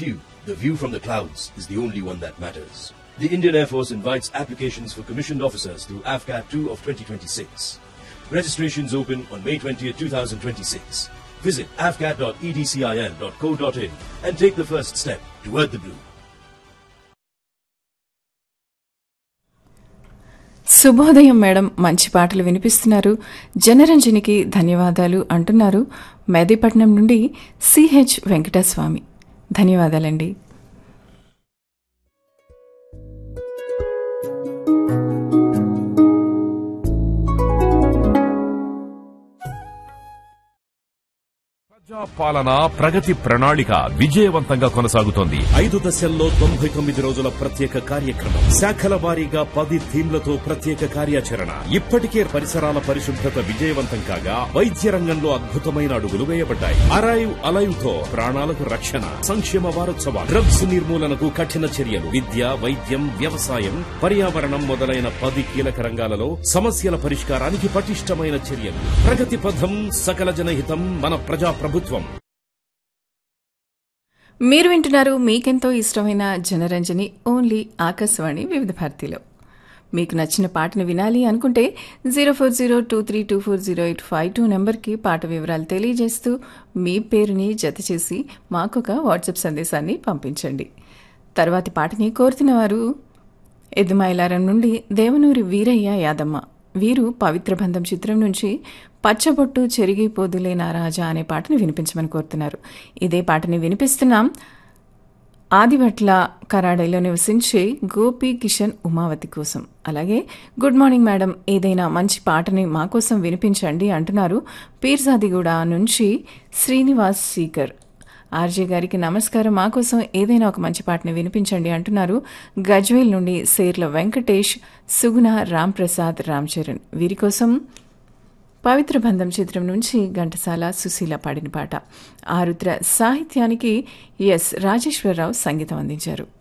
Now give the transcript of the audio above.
few, the view from the clouds is the only one that matters. The Indian Air Force invites applications for commissioned officers through AFCAT 2 of 2026. Registrations open on May 20th, 2026. Visit afcat.edcil.co.in and take the first step toward the blue. శుభోదయం madam మంచి పాటలు వినిపిస్తున్నారు జనరంజనికి ధన్యవాదాలు అంటున్నారు మెదీపట్నం నుండి CH Venkataswamy ధన్యవాదాలండి ప్రజా పాలన ప్రగతి ప్రణాళిక విజయవంతంగా కొనసాగుతోంది ఐదు దశల్లో తొంభై తొమ్మిది రోజుల ప్రత్యేక కార్యక్రమం శాఖల వారీగా పది థీమ్లతో ప్రత్యేక కార్యాచరణ ఇప్పటికే పరిసరాల పరిశుభ్రత విజయవంతం కాగా వైద్య రంగంలో అద్భుతమైన అడుగులు వేయబడ్డాయి అరైవ్ అలైవ్ తో ప్రాణాలకు రక్షణ సంక్షేమ వారోత్సవాలు డ్రగ్స్ నిర్మూలనకు కఠిన చర్యలు విద్య వైద్యం వ్యవసాయం పర్యావరణం మొదలైన పది కీలక రంగాలలో సమస్యల పరిష్కారానికి పటిష్టమైన చర్యలు ప్రగతి పథం సకల జనహితం మన ప్రజా ప్రభుత్వం మీరు వింటున్నారు మీకెంతో ఇష్టమైన జనరంజని ఓన్లీ ఆకాశవాణి వివిధ భారతిలో మీకు నచ్చిన పాటను వినాలి అనుకుంటే zero four zero two three two four zero eight five two నెంబర్కి పాట వివరాలు తెలియజేస్తూ మీ పేరుని జత చేసి మాకొక వాట్సాప్ సందేశాన్ని పంపించండి తర్వాతి పాటని కోరుతున్న వారు ఎద్దుమైలారం నుండి దేవనూరి వీరయ్య యాదమ్మ వీరు పవిత్ర బంధం చిత్రం నుంచి పచ్చబొట్టు చెరిగిపోదులే నా రాజా అనే పాటను వినిపించమని కోరుతున్నారు ఇదే పాటని వినిపిస్తున్నాం ఆదిభట్ల కరాడైలో నివసించే గోపి కిషన్ ఉమావతి కోసం అలాగే గుడ్ మార్నింగ్ మేడం ఏదైనా మంచి పాటని మా కోసం వినిపించండి అంటున్నారు పీర్జాదిగూడ నుంచి శ్రీనివాస్ సీకర్ ఆర్జే గారికి నమస్కారం మా కోసం ఏదైనా ఒక మంచి పాటని వినిపించండి అంటున్నారు గజ్వేల్ నుండి సేర్ల వెంకటేష్ సుగుణ రామ్ ప్రసాద్ రామ్ చరణ్ వీరి కోసం పవిత్ర బంధం చిత్రం నుంచి ఘంటసాల సుశీల పాడిన పాట ఆరుద్ర సాహిత్యానికి ఎస్ రాజేశ్వరరావు సంగీతం అందించారు